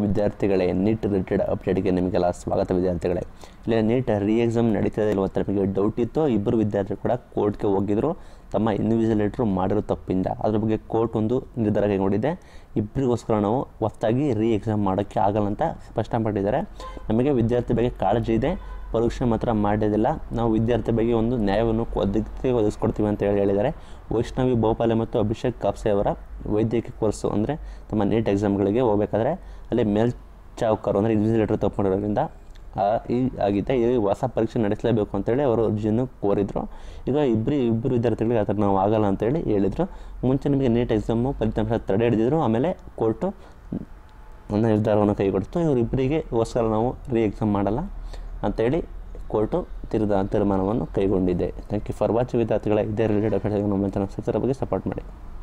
ವಿದ್ಯಾರ್ಥಿಗಳೇ neat related ಅಪ್ಡೇಟ್ಗೆ ನಿಮಗೆಲ್ಲ ಸ್ವಾಗತ ವಿದ್ಯಾರ್ಥಿಗಳೇ ಇಲ್ಲಿ ನೀಟ್ ರೀ ಎಕ್ಸಾಮ್ ನಡೀತದೆ ಇಲ್ವ ಅಂತ ನಮಗೆ ಡೌಟ್ ಇತ್ತು ಇಬ್ಬರು ವಿದ್ಯಾರ್ಥಿಗಳು ಕೂಡ ಕೋರ್ಟ್ಗೆ ಹೋಗಿದ್ರು ತಮ್ಮ ಇನ್ವಿಜಿಲೇಟ್ರು ಮಾಡಿರೋ ತಪ್ಪಿಂದ ಅದ್ರ ಬಗ್ಗೆ ಕೋರ್ಟ್ ಒಂದು ನಿರ್ಧಾರ ಕೈಗೊಂಡಿದೆ ಇಬ್ಬರಿಗೋಸ್ಕರ ನಾವು ಹೊಸ್ದಾಗಿ ರೀ ಎಕ್ಸಾಮ್ ಮಾಡೋಕ್ಕೆ ಆಗಲ್ಲ ಅಂತ ಸ್ಪಷ್ಟಪಟ್ಟಿದ್ದಾರೆ ನಮಗೆ ವಿದ್ಯಾರ್ಥಿ ಬಗ್ಗೆ ಕಾಳಜಿ ಇದೆ ಪರೀಕ್ಷೆ ಮಾತ್ರ ಮಾಡೋದಿಲ್ಲ ನಾವು ವಿದ್ಯಾರ್ಥಿ ಬಗ್ಗೆ ಒಂದು ನ್ಯಾಯವನ್ನು ಒದಗಿಸಿ ಒದಗಿಸ್ಕೊಡ್ತೀವಿ ಅಂತ ಹೇಳಿ ಹೇಳಿದ್ದಾರೆ ವೈಷ್ಣವಿ ಬೋಪಾಲೆ ಮತ್ತು ಅಭಿಷೇಕ್ ಕಾಪ್ಸೆ ಅವರ ವೈದ್ಯಕೀಯ ಕೋರ್ಸು ಅಂದರೆ ತಮ್ಮ ನೀಟ್ ಎಕ್ಸಾಮ್ಗಳಿಗೆ ಹೋಗಬೇಕಾದ್ರೆ ಅಲ್ಲಿ ಮೇಲ್ಚಾವ್ಕರು ಅಂದರೆ ಇನ್ವಿಜಿಲೇಟರ್ ತಪ್ಪು ಮಾಡಿರೋದ್ರಿಂದ ಆ, ಈ ಆಗಿದೆ ಈ ಹೊಸ ಪರೀಕ್ಷೆ ನಡೆಸಲೇಬೇಕು ಅಂತೇಳಿ ಅವರು ಅರ್ಜಿಯನ್ನು ಕೋರಿದ್ರು ಈಗ ಇಬ್ಬರು ಇಬ್ಬರು ವಿದ್ಯಾರ್ಥಿಗಳಿಗೆ ಆ ಥರ ನಾವು ಆಗಲ್ಲ ಅಂತೇಳಿ ಹೇಳಿದರು ಮುಂಚೆ ನಿಮಗೆ ನೀಟ್ ಎಕ್ಸಾಮು ಫಲಿತಾಂಶ ತಡೆ ಹಿಡಿದಿದ್ರು ಆಮೇಲೆ ಕೋರ್ಟು ಒಂದು ನಿರ್ಧಾರವನ್ನು ಕೈಗೊಡ್ತು ಇವರಿಬ್ಬರಿಗೆ ಗೋಸ್ಕರ ನಾವು ರೀ ಎಕ್ಸಾಮ್ ಮಾಡಲ್ಲ ಅಂತೇಳಿ ಕೋರ್ಟು ತೀರ್ದ ತೀರ್ಮಾನವನ್ನು ಕೈಗೊಂಡಿದೆ ಥ್ಯಾಂಕ್ ಯು ಫಾರ್ ವಾಚಿಂಗ್ ವಿದ್ಯಾರ್ಥಿಗಳ ಇದೇ ರಿಲೇಟೆಡ್ ಅಪ್ಡೇಟ್ ನಮ್ಮ ಚಾನಲ್ ಬಗ್ಗೆ ಸಪೋರ್ಟ್ ಮಾಡಿ